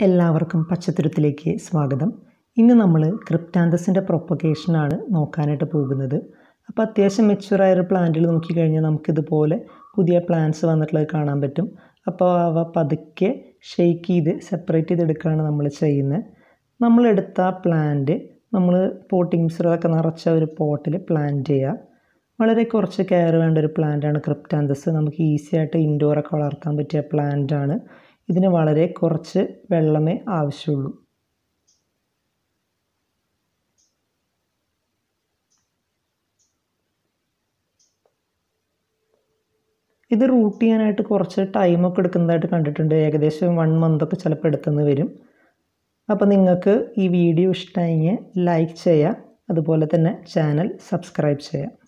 എല്ലാവർക്കും പച്ചത്തുരുത്തിലേക്ക് സ്വാഗതം ഇന്ന് നമ്മൾ ക്രിപ്റ്റാന്തസിൻ്റെ പ്രൊപ്പഗേഷനാണ് നോക്കാനായിട്ട് പോകുന്നത് അപ്പോൾ അത്യാവശ്യം മെച്ചുറായ ഒരു പ്ലാന്റിൽ നോക്കിക്കഴിഞ്ഞാൽ നമുക്കിതുപോലെ പുതിയ പ്ലാന്റ്സ് വന്നിട്ടുള്ളത് കാണാൻ പറ്റും അപ്പോൾ അവ പതുക്കെ ഷെയ്ക്ക് ചെയ്ത് സെപ്പറേറ്റ് ചെയ്തെടുക്കുകയാണ് നമ്മൾ ചെയ്യുന്നത് നമ്മളെടുത്ത പ്ലാന്റ് നമ്മൾ പോട്ടിംഗ് മിശ്രിതമൊക്കെ നിറച്ച ഒരു പോട്ടിൽ പ്ലാന്റ് ചെയ്യുക വളരെ കുറച്ച് കെയർ വേണ്ട ഒരു പ്ലാന്റാണ് ക്രിപ്റ്റാന്തസ് നമുക്ക് ഈസി ആയിട്ട് ഇൻഡോറൊക്കെ വളർത്താൻ പറ്റിയ പ്ലാന്റാണ് ഇതിന് വളരെ കുറച്ച് വെള്ളമേ ആവശ്യമുള്ളൂ ഇത് റൂട്ട് ചെയ്യാനായിട്ട് കുറച്ച് ടൈമൊക്കെ എടുക്കുന്നതായിട്ട് കണ്ടിട്ടുണ്ട് ഏകദേശം വൺ മന്തൊക്കെ ചിലപ്പോൾ എടുത്തെന്ന് വരും അപ്പോൾ നിങ്ങൾക്ക് ഈ വീഡിയോ ഇഷ്ടമായെങ്കിൽ ലൈക്ക് ചെയ്യുക അതുപോലെ തന്നെ ചാനൽ സബ്സ്ക്രൈബ് ചെയ്യുക